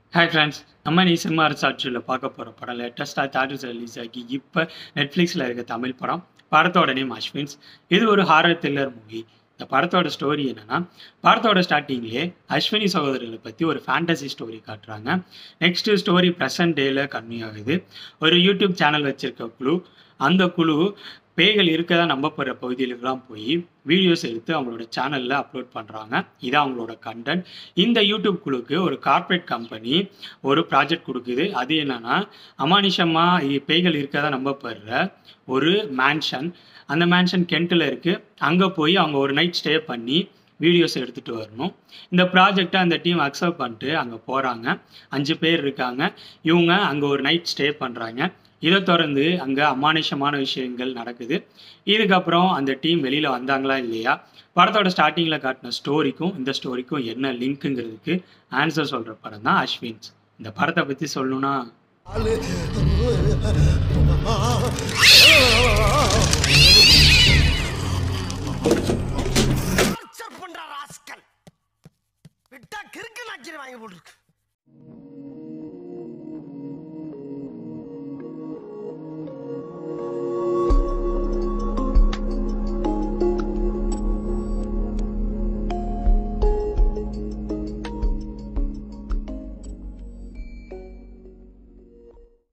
hi friends நம்ம நீ cinema அரசாட்சியில் பார்க்க போகிற படம் லேட்டஸ்ட்டாக தேட்டர்ஸ் ரிலீஸ் ஆகி இப்போ நெட்ஃப்ளிக்ஸில் இருக்க தமிழ் படம் படத்தோட நேம் அஸ்வின்ஸ் இது ஒரு ஹாரர் த்ரில்லர் மூவி இந்த படத்தோட ஸ்டோரி என்னன்னா படத்தோட ஸ்டார்டிங்லேயே அஸ்வினி சகோதரர்களை பற்றி ஒரு ஃபேண்டசி ஸ்டோரி காட்டுறாங்க நெக்ஸ்ட் ஸ்டோரி ப்ரெசன்ட் டேல கம்மியாகுது ஒரு யூடியூப் சேனல் வச்சிருக்க குழு அந்த குழு பேய்கள் இருக்கதா நம்பப்படுற பகுதிகளுக்கெல்லாம் போய் வீடியோஸ் எடுத்து அவங்களோட சேனலில் அப்லோட் பண்ணுறாங்க இதான் அவங்களோட கண்டென்ட் இந்த யூடியூப் குழுக்கு ஒரு கார்ப்பரேட் கம்பெனி ஒரு ப்ராஜெக்ட் கொடுக்குது அது என்னன்னா அமானுஷமாக இ- பேய்கள் இருக்கதா நம்பப்படுற ஒரு மேன்ஷன் அந்த மேன்ஷன் கென்ட்டில் இருக்குது அங்கே போய் அவங்க ஒரு நைட் ஸ்டே பண்ணி வீடியோஸ் எடுத்துகிட்டு வரணும் இந்த ப்ராஜெக்டை அந்த டீம் அக்செப்ட் பண்ணிட்டு அங்கே போகிறாங்க அஞ்சு பேர் இருக்காங்க இவங்க அங்கே ஒரு நைட் ஸ்டே பண்ணுறாங்க இதை தொடர்ந்து அங்கே அமானுஷமான விஷயங்கள் நடக்குது இதுக்கப்புறம் அந்த டீம் வெளியில் வந்தாங்களா இல்லையா படத்தோட ஸ்டார்டிங்கில் காட்டின ஸ்டோரிக்கும் இந்த ஸ்டோரிக்கும் என்ன லிங்க்குங்கிறதுக்கு ஆன்சர் சொல்கிற படம் தான் அஸ்வின்ஸ் இந்த படத்தை பற்றி சொல்லணும்னா டார்ச்சர் பண்ற ராஸ்கல் விட்டா கிறுக்கு நாச்சிரி வாங்கி போட்டுருக்கு